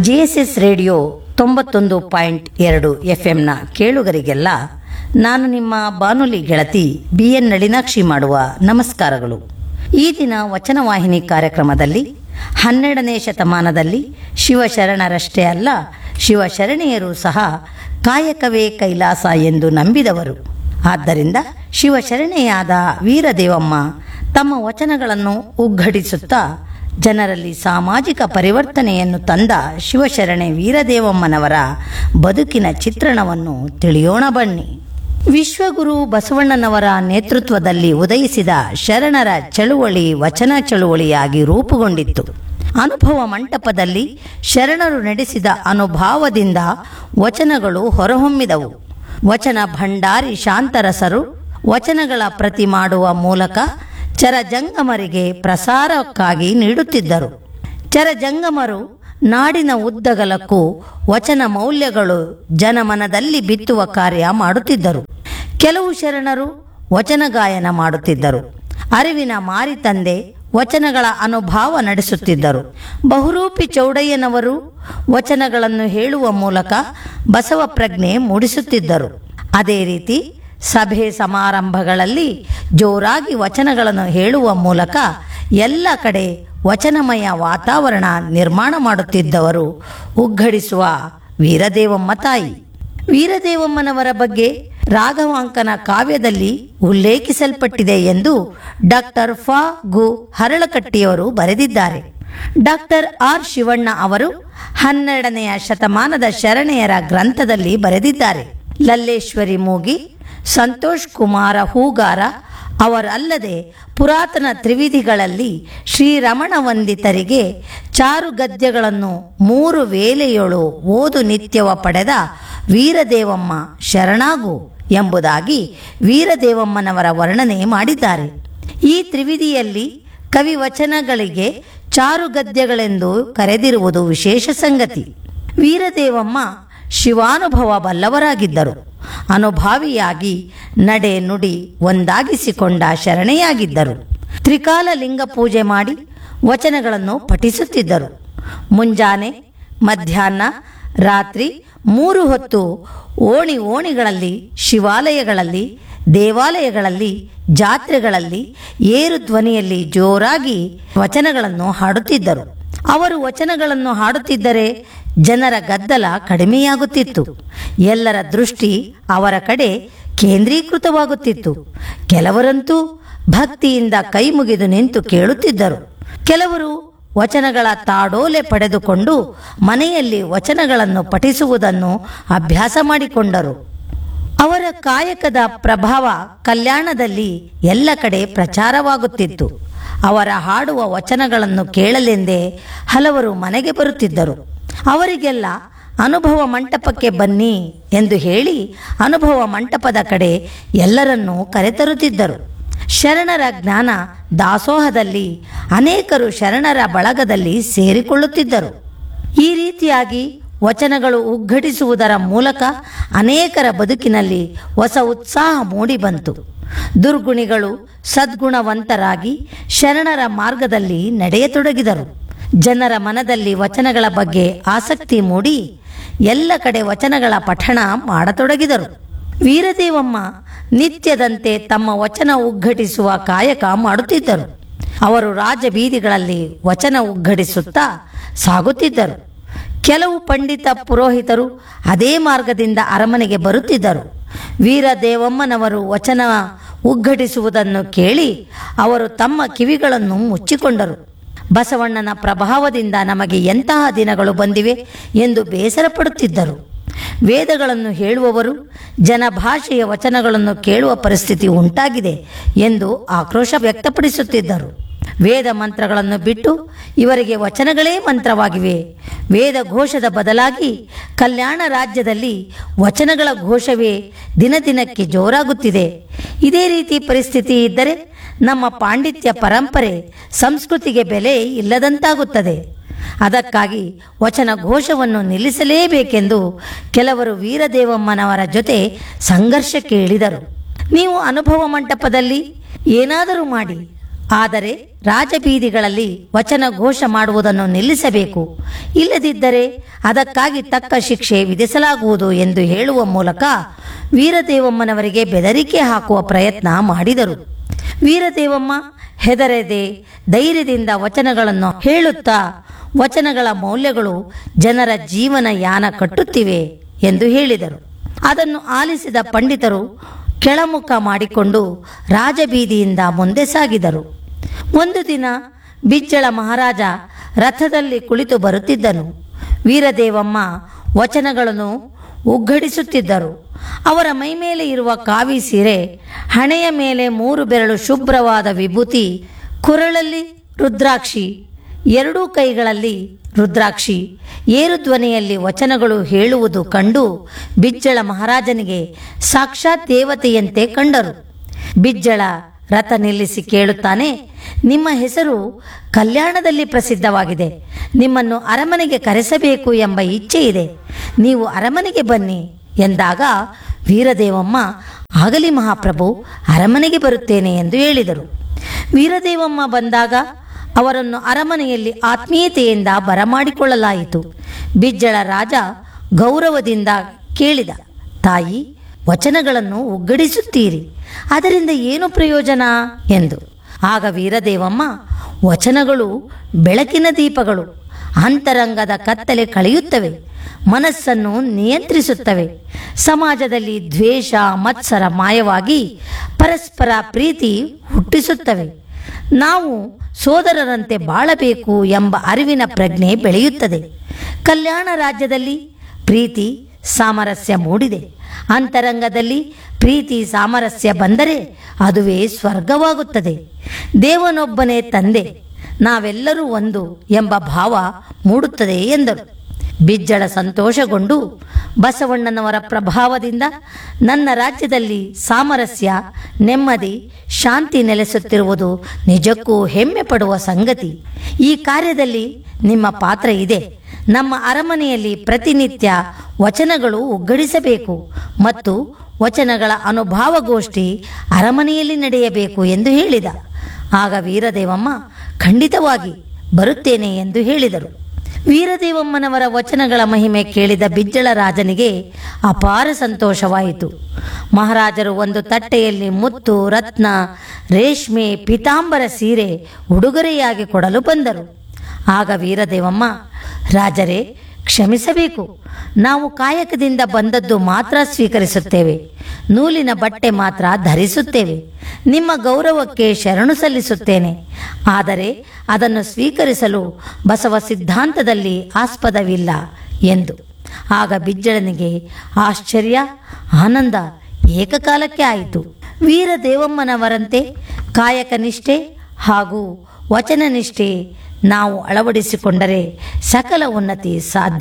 JSS radio ತೊಂಬತ್ತೊಂದು point ಎರಡು ಎಫ್ಎಂನ ಕೇಳುಗರಿಗೆಲ್ಲ ನಾನು ನಿಮ್ಮ ಬಾನುಲಿ ಗೆಳತಿ ಬಿ ಎನ್ ನಳಿನಾಕ್ಷಿ ಮಾಡುವ ನಮಸ್ಕಾರಗಳು ಈ ದಿನ ವಚನವಾಹಿನಿ ಕಾರ್ಯಕ್ರಮದಲ್ಲಿ ಹನ್ನೆರಡನೇ ಶತಮಾನದಲ್ಲಿ ಶಿವಶರಣರಷ್ಟೇ ಅಲ್ಲ ಶಿವಶರಣೆಯರು ಸಹ ಕಾಯಕವೇ ಕೈಲಾಸ ಎಂದು ನಂಬಿದವರು ಆದ್ದರಿಂದ ಶಿವಶರಣೆಯಾದ ವೀರದೇವಮ್ಮ ತಮ್ಮ ವಚನಗಳನ್ನು ಉಗ್ಗಡಿಸುತ್ತಾ ಜನರಲ್ಲಿ ಸಾಮಾಜಿಕ ಪರಿವರ್ತನೆಯನ್ನು ತಂದ ಶಿವಶರಣೆ ವೀರದೇವಮ್ಮನವರ ಬದುಕಿನ ಚಿತ್ರಣವನ್ನು ತಿಳಿಯೋಣ ಬನ್ನಿ ವಿಶ್ವಗುರು ಬಸವಣ್ಣನವರ ನೇತೃತ್ವದಲ್ಲಿ ಉದಯಿಸಿದ ಶರಣರ ಚಳುವಳಿ ವಚನ ಚಳುವಳಿಯಾಗಿ ರೂಪುಗೊಂಡಿತ್ತು ಅನುಭವ ಮಂಟಪದಲ್ಲಿ ಶರಣರು ನಡೆಸಿದ ಅನುಭಾವದಿಂದ ವಚನಗಳು ಹೊರಹೊಮ್ಮಿದವು ವಚನ ಭಂಡಾರಿ ಶಾಂತರಸರು ವಚನಗಳ ಪ್ರತಿ ಮಾಡುವ ಮೂಲಕ ಚರಜಂಗಮರಿಗೆ ಪ್ರಸಾರಕ್ಕಾಗಿ ನೀಡುತ್ತಿದ್ದರು ಚರಜಂಗಮರು ನಾಡಿನ ಉದ್ದಗಲಕ್ಕೂ ವಚನ ಮೌಲ್ಯಗಳು ಜನಮನದಲ್ಲಿ ಬಿತ್ತುವ ಕಾರ್ಯ ಮಾಡುತ್ತಿದ್ದರು ಕೆಲವು ಶರಣರು ವಚನ ಗಾಯನ ಮಾಡುತ್ತಿದ್ದರು ಅರಿವಿನ ಮಾರಿ ತಂದೆ ವಚನಗಳ ಅನುಭಾವ ನಡೆಸುತ್ತಿದ್ದರು ಬಹುರೂಪಿ ಚೌಡಯ್ಯನವರು ವಚನಗಳನ್ನು ಹೇಳುವ ಮೂಲಕ ಬಸವ ಪ್ರಜ್ಞೆ ಮೂಡಿಸುತ್ತಿದ್ದರು ಅದೇ ರೀತಿ ಸಭೆ ಸಮಾರಂಭಗಳಲ್ಲಿ ಜೋರಾಗಿ ವಚನಗಳನ್ನು ಹೇಳುವ ಮೂಲಕ ಎಲ್ಲ ಕಡೆ ವಚನಮಯ ವಾತಾವರಣ ನಿರ್ಮಾಣ ಮಾಡುತ್ತಿದ್ದವರು ಉಗ್ಗಡಿಸುವ ವೀರದೇವಮ್ಮ ತಾಯಿ ವೀರದೇವಮ್ಮನವರ ಬಗ್ಗೆ ರಾಘವಾಂಕನ ಕಾವ್ಯದಲ್ಲಿ ಉಲ್ಲೇಖಿಸಲ್ಪಟ್ಟಿದೆ ಎಂದು ಡಾಕ್ಟರ್ ಫಾ ಗು ಹರಳಕಟ್ಟಿಯವರು ಬರೆದಿದ್ದಾರೆ ಡಾಕ್ಟರ್ ಆರ್ ಶಿವಣ್ಣ ಅವರು ಹನ್ನೆರಡನೆಯ ಶತಮಾನದ ಶರಣೆಯರ ಗ್ರಂಥದಲ್ಲಿ ಬರೆದಿದ್ದಾರೆ ಲಲ್ಲೇಶ್ವರಿ ಮೂಗಿ ಸಂತೋಷ್ ಕುಮಾರ ಹೂಗಾರ ಅವರಲ್ಲದೆ ಪುರಾತನ ತ್ರಿವಿಧಿಗಳಲ್ಲಿ ಶ್ರೀರಮಣ ವಂದಿತರಿಗೆ ಚಾರು ಗದ್ಯಗಳನ್ನು ಮೂರು ವೇಳೆಯೊಳು ಓದು ನಿತ್ಯವ ಪಡೆದ ವೀರದೇವಮ್ಮ ಶರಣಾಗು ಎಂಬುದಾಗಿ ವೀರದೇವಮ್ಮನವರ ವರ್ಣನೆ ಮಾಡಿದ್ದಾರೆ ಈ ತ್ರಿವಿಧಿಯಲ್ಲಿ ಕವಿ ವಚನಗಳಿಗೆ ಚಾರು ಗದ್ಯಗಳೆಂದು ಕರೆದಿರುವುದು ವಿಶೇಷ ಸಂಗತಿ ವೀರದೇವಮ್ಮ ಶಿವಾನುಭವ ಬಲ್ಲವರಾಗಿದ್ದರು ಅನುಭಾವಿಯಾಗಿ ನಡೆ ನುಡಿ ಒಂದಾಗಿಸಿಕೊಂಡ ಶರಣೆಯಾಗಿದ್ದರು ತ್ರಿಕಾಲ ಲಿಂಗ ಪೂಜೆ ಮಾಡಿ ವಚನಗಳನ್ನು ಪಠಿಸುತ್ತಿದ್ದರು ಮುಂಜಾನೆ ಮಧ್ಯಾಹ್ನ ರಾತ್ರಿ ಮೂರು ಹೊತ್ತು ಓಣಿ ಓಣಿಗಳಲ್ಲಿ ಶಿವಾಲಯಗಳಲ್ಲಿ ದೇವಾಲಯಗಳಲ್ಲಿ ಜಾತ್ರೆಗಳಲ್ಲಿ ಏರು ಧ್ವನಿಯಲ್ಲಿ ಜೋರಾಗಿ ವಚನಗಳನ್ನು ಹಾಡುತ್ತಿದ್ದರು ಅವರು ವಚನಗಳನ್ನು ಹಾಡುತ್ತಿದ್ದರೆ ಜನರ ಗದ್ದಲ ಕಡಿಮೆಯಾಗುತ್ತಿತ್ತು ಎಲ್ಲರ ದೃಷ್ಟಿ ಅವರ ಕಡೆ ಕೇಂದ್ರೀಕೃತವಾಗುತ್ತಿತ್ತು ಕೆಲವರಂತೂ ಭಕ್ತಿಯಿಂದ ಕೈ ಮುಗಿದು ನಿಂತು ಕೇಳುತ್ತಿದ್ದರು ಕೆಲವರು ವಚನಗಳ ತಾಡೋಲೆ ಪಡೆದುಕೊಂಡು ಮನೆಯಲ್ಲಿ ವಚನಗಳನ್ನು ಪಠಿಸುವುದನ್ನು ಅಭ್ಯಾಸ ಮಾಡಿಕೊಂಡರು ಅವರ ಕಾಯಕದ ಪ್ರಭಾವ ಕಲ್ಯಾಣದಲ್ಲಿ ಎಲ್ಲ ಕಡೆ ಪ್ರಚಾರವಾಗುತ್ತಿತ್ತು ಅವರ ಹಾಡುವ ವಚನಗಳನ್ನು ಕೇಳಲೆಂದೇ ಹಲವರು ಮನೆಗೆ ಬರುತ್ತಿದ್ದರು ಅವರಿಗೆಲ್ಲ ಅನುಭವ ಮಂಟಪಕ್ಕೆ ಬನ್ನಿ ಎಂದು ಹೇಳಿ ಅನುಭವ ಮಂಟಪದ ಕಡೆ ಎಲ್ಲರನ್ನೂ ಕರೆತರುತ್ತಿದ್ದರು ಶರಣರ ಜ್ಞಾನ ದಾಸೋಹದಲ್ಲಿ ಅನೇಕರು ಶರಣರ ಬಳಗದಲ್ಲಿ ಸೇರಿಕೊಳ್ಳುತ್ತಿದ್ದರು ಈ ರೀತಿಯಾಗಿ ವಚನಗಳು ಉಗ್ಗಟಿಸುವುದರ ಮೂಲಕ ಅನೇಕರ ಬದುಕಿನಲ್ಲಿ ಹೊಸ ಉತ್ಸಾಹ ಮೂಡಿಬಂತು ದುರ್ಗುಣಿಗಳು ಸದ್ಗುಣವಂತರಾಗಿ ಶರಣರ ಮಾರ್ಗದಲ್ಲಿ ನಡೆಯತೊಡಗಿದರು ಜನರ ಮನದಲ್ಲಿ ವಚನಗಳ ಬಗ್ಗೆ ಆಸಕ್ತಿ ಮೂಡಿ ಎಲ್ಲ ಕಡೆ ವಚನಗಳ ಪಠಣ ಮಾಡತೊಡಗಿದರು ವೀರದೇವಮ್ಮ ನಿತ್ಯದಂತೆ ತಮ್ಮ ವಚನ ಉಗ್ಗಟಿಸುವ ಕಾಯಕ ಮಾಡುತ್ತಿದ್ದರು ಅವರು ರಾಜಬೀದಿಗಳಲ್ಲಿ ವಚನ ಉಗ್ಗಡಿಸುತ್ತಾ ಸಾಗುತ್ತಿದ್ದರು ಕೆಲವು ಪಂಡಿತ ಪುರೋಹಿತರು ಅದೇ ಮಾರ್ಗದಿಂದ ಅರಮನೆಗೆ ಬರುತ್ತಿದ್ದರು ವೀರದೇವಮ್ಮನವರು ವಚನ ಉಗ್ಗಟಿಸುವುದನ್ನು ಕೇಳಿ ಅವರು ತಮ್ಮ ಕಿವಿಗಳನ್ನು ಮುಚ್ಚಿಕೊಂಡರು ಬಸವಣ್ಣನ ಪ್ರಭಾವದಿಂದ ನಮಗೆ ಎಂತಹ ದಿನಗಳು ಬಂದಿವೆ ಎಂದು ಬೇಸರ ಪಡುತ್ತಿದ್ದರು ವೇದಗಳನ್ನು ಹೇಳುವವರು ಜನಭಾಷೆಯ ವಚನಗಳನ್ನು ಕೇಳುವ ಪರಿಸ್ಥಿತಿ ಉಂಟಾಗಿದೆ ಎಂದು ಆಕ್ರೋಶ ವ್ಯಕ್ತಪಡಿಸುತ್ತಿದ್ದರು ವೇದ ಮಂತ್ರಗಳನ್ನು ಬಿಟ್ಟು ಇವರಿಗೆ ವಚನಗಳೇ ಮಂತ್ರವಾಗಿವೆ ವೇದ ಘೋಷದ ಬದಲಾಗಿ ಕಲ್ಯಾಣ ರಾಜ್ಯದಲ್ಲಿ ವಚನಗಳ ಘೋಷವೇ ದಿನ ದಿನಕ್ಕೆ ಜೋರಾಗುತ್ತಿದೆ ಇದೇ ರೀತಿ ಪರಿಸ್ಥಿತಿ ಇದ್ದರೆ ನಮ್ಮ ಪಾಂಡಿತ್ಯ ಪರಂಪರೆ ಸಂಸ್ಕೃತಿಗೆ ಬೆಲೆ ಇಲ್ಲದಂತಾಗುತ್ತದೆ ಅದಕ್ಕಾಗಿ ವಚನ ಘೋಷವನ್ನು ನಿಲ್ಲಿಸಲೇಬೇಕೆಂದು ಕೆಲವರು ವೀರದೇವಮ್ಮನವರ ಜೊತೆ ಸಂಘರ್ಷಕ್ಕೆ ಇಳಿದರು ನೀವು ಅನುಭವ ಮಂಟಪದಲ್ಲಿ ಏನಾದರೂ ಮಾಡಿ ಆದರೆ ರಾಜಬೀದಿಗಳಲ್ಲಿ ವಚನ ಘೋಷ ಮಾಡುವುದನ್ನು ನಿಲ್ಲಿಸಬೇಕು ಇಲ್ಲದಿದ್ದರೆ ಅದಕ್ಕಾಗಿ ತಕ್ಕ ಶಿಕ್ಷೆ ವಿಧಿಸಲಾಗುವುದು ಎಂದು ಹೇಳುವ ಮೂಲಕ ವೀರದೇವಮ್ಮನವರಿಗೆ ಬೆದರಿಕೆ ಹಾಕುವ ಪ್ರಯತ್ನ ಮಾಡಿದರು ವೀರದೇವಮ್ಮ ಹೆದರದೆ ಧೈರ್ಯದಿಂದ ವಚನಗಳನ್ನು ಹೇಳುತ್ತಾ ವಚನಗಳ ಮೌಲ್ಯಗಳು ಜನರ ಜೀವನ ಯಾನ ಕಟ್ಟುತ್ತಿವೆ ಎಂದು ಹೇಳಿದರು ಅದನ್ನು ಆಲಿಸಿದ ಪಂಡಿತರು ಕೆಳಮುಖ ಮಾಡಿಕೊಂಡು ರಾಜಬೀದಿಯಿಂದ ಮುಂದೆ ಸಾಗಿದರು ಒಂದು ದಿನ ಬಿಜ್ಜಳ ಮಹಾರಾಜ ರಥದಲ್ಲಿ ಕುಳಿತು ಬರುತ್ತಿದ್ದನು ವೀರದೇವಮ್ಮ ವಚನಗಳನ್ನು ಉಗ್ಗಡಿಸುತ್ತಿದ್ದರು ಅವರ ಮೈಮೇಲೆ ಇರುವ ಕಾವಿ ಸೀರೆ ಹಣೆಯ ಮೇಲೆ ಮೂರು ಬೆರಳು ಶುಭ್ರವಾದ ವಿಭೂತಿ ಕುರಳಲ್ಲಿ ರುದ್ರಾಕ್ಷಿ ಎರಡೂ ಕೈಗಳಲ್ಲಿ ರುದ್ರಾಕ್ಷಿ ಏರು ಧ್ವನಿಯಲ್ಲಿ ವಚನಗಳು ಹೇಳುವುದು ಕಂಡು ಬಿಜ್ಜಳ ಮಹಾರಾಜನಿಗೆ ಸಾಕ್ಷಾತ್ ದೇವತೆಯಂತೆ ಕಂಡರು ಬಿಜ್ಜಳ ರಥ ನಿಲ್ಲಿಸಿ ಕೇಳುತ್ತಾನೆ ನಿಮ್ಮ ಹೆಸರು ಕಲ್ಯಾಣದಲ್ಲಿ ಪ್ರಸಿದ್ಧವಾಗಿದೆ ನಿಮ್ಮನ್ನು ಅರಮನೆಗೆ ಕರೆಸಬೇಕು ಎಂಬ ಇಚ್ಛೆ ಇದೆ ನೀವು ಅರಮನೆಗೆ ಬನ್ನಿ ಎಂದಾಗ ವೀರದೇವಮ್ಮ ಆಗಲಿ ಮಹಾಪ್ರಭು ಅರಮನೆಗೆ ಬರುತ್ತೇನೆ ಎಂದು ಹೇಳಿದರು ವೀರದೇವಮ್ಮ ಬಂದಾಗ ಅವರನ್ನು ಅರಮನೆಯಲ್ಲಿ ಆತ್ಮೀಯತೆಯಿಂದ ಬರಮಾಡಿಕೊಳ್ಳಲಾಯಿತು ಬಿಜ್ಜಳ ರಾಜ ಗೌರವದಿಂದ ಕೇಳಿದ ತಾಯಿ ವಚನಗಳನ್ನು ಉಗ್ಗಡಿಸುತ್ತೀರಿ ಅದರಿಂದ ಏನು ಪ್ರಯೋಜನ ಎಂದು ಆಗ ವೀರದೇವಮ್ಮ ವಚನಗಳು ಬೆಳಕಿನ ದೀಪಗಳು ಅಂತರಂಗದ ಕತ್ತಲೆ ಕಳೆಯುತ್ತವೆ ಮನಸ್ಸನ್ನು ನಿಯಂತ್ರಿಸುತ್ತವೆ ಸಮಾಜದಲ್ಲಿ ದ್ವೇಷ ಮತ್ಸರ ಮಾಯವಾಗಿ ಪರಸ್ಪರ ಪ್ರೀತಿ ಹುಟ್ಟಿಸುತ್ತವೆ ನಾವು ಸೋದರರಂತೆ ಬಾಳಬೇಕು ಎಂಬ ಅರಿವಿನ ಪ್ರಜ್ಞೆ ಬೆಳೆಯುತ್ತದೆ ಕಲ್ಯಾಣ ರಾಜ್ಯದಲ್ಲಿ ಪ್ರೀತಿ ಸಾಮರಸ್ಯ ಮೂಡಿದೆ ಅಂತರಂಗದಲ್ಲಿ ಪ್ರೀತಿ ಸಾಮರಸ್ಯ ಬಂದರೆ ಅದುವೇ ಸ್ವರ್ಗವಾಗುತ್ತದೆ ದೇವನೊಬ್ಬನೇ ತಂದೆ ನಾವೆಲ್ಲರೂ ಒಂದು ಎಂಬ ಭಾವ ಮೂಡುತ್ತದೆ ಎಂದರು ಬಿಜ್ಜಳ ಸಂತೋಷಗೊಂಡು ಬಸವಣ್ಣನವರ ಪ್ರಭಾವದಿಂದ ನನ್ನ ರಾಜ್ಯದಲ್ಲಿ ಸಾಮರಸ್ಯ ನೆಮ್ಮದಿ ಶಾಂತಿ ನೆಲೆಸುತ್ತಿರುವುದು ನಿಜಕ್ಕೂ ಹೆಮ್ಮೆ ಪಡುವ ಸಂಗತಿ ಈ ಕಾರ್ಯದಲ್ಲಿ ನಿಮ್ಮ ಪಾತ್ರ ಇದೆ ನಮ್ಮ ಅರಮನೆಯಲ್ಲಿ ಪ್ರತಿನಿತ್ಯ ವಚನಗಳು ಉಗ್ಗಡಿಸಬೇಕು ಮತ್ತು ವಚನಗಳ ಅನುಭಾವಗೋಷ್ಠಿ ಅರಮನೆಯಲ್ಲಿ ನಡೆಯಬೇಕು ಎಂದು ಹೇಳಿದ ಆಗ ವೀರದೇವಮ್ಮ ಖಂಡಿತವಾಗಿ ಬರುತ್ತೇನೆ ಎಂದು ಹೇಳಿದರು ವೀರದೇವಮ್ಮನವರ ವಚನಗಳ ಮಹಿಮೆ ಕೇಳಿದ ಬಿಜ್ಜಳ ರಾಜನಿಗೆ ಅಪಾರ ಸಂತೋಷವಾಯಿತು ಮಹಾರಾಜರು ಒಂದು ತಟ್ಟೆಯಲ್ಲಿ ಮುತ್ತು ರತ್ನ ರೇಷ್ಮೆ ಪೀತಾಂಬರ ಸೀರೆ ಉಡುಗೊರೆಯಾಗಿ ಕೊಡಲು ಬಂದರು ಆಗ ವೀರದೇವಮ್ಮ ರಾಜರೇ ಕ್ಷಮಿಸಬೇಕು ನಾವು ಕಾಯಕದಿಂದ ಬಂದದ್ದು ಮಾತ್ರ ಸ್ವೀಕರಿಸುತ್ತೇವೆ ನೂಲಿನ ಬಟ್ಟೆ ಮಾತ್ರ ಧರಿಸುತ್ತೇವೆ ನಿಮ್ಮ ಗೌರವಕ್ಕೆ ಶರಣು ಸಲ್ಲಿಸುತ್ತೇನೆ ಆದರೆ ಅದನ್ನು ಸ್ವೀಕರಿಸಲು ಬಸವ ಸಿದ್ಧಾಂತದಲ್ಲಿ ಆಸ್ಪದವಿಲ್ಲ ಎಂದು ಆಗ ಬಿಜ್ಜಳನಿಗೆ ಆಶ್ಚರ್ಯ ಆನಂದ ಏಕಕಾಲಕ್ಕೆ ಆಯಿತು ವೀರದೇವಮ್ಮನವರಂತೆ ಕಾಯಕ ನಿಷ್ಠೆ ಹಾಗೂ ವಚನ ನಿಷ್ಠೆ ನಾವು ಅಳವಡಿಸಿಕೊಂಡರೆ ಸಕಲ ಉನ್ನತಿ ಸಾಧ್ಯ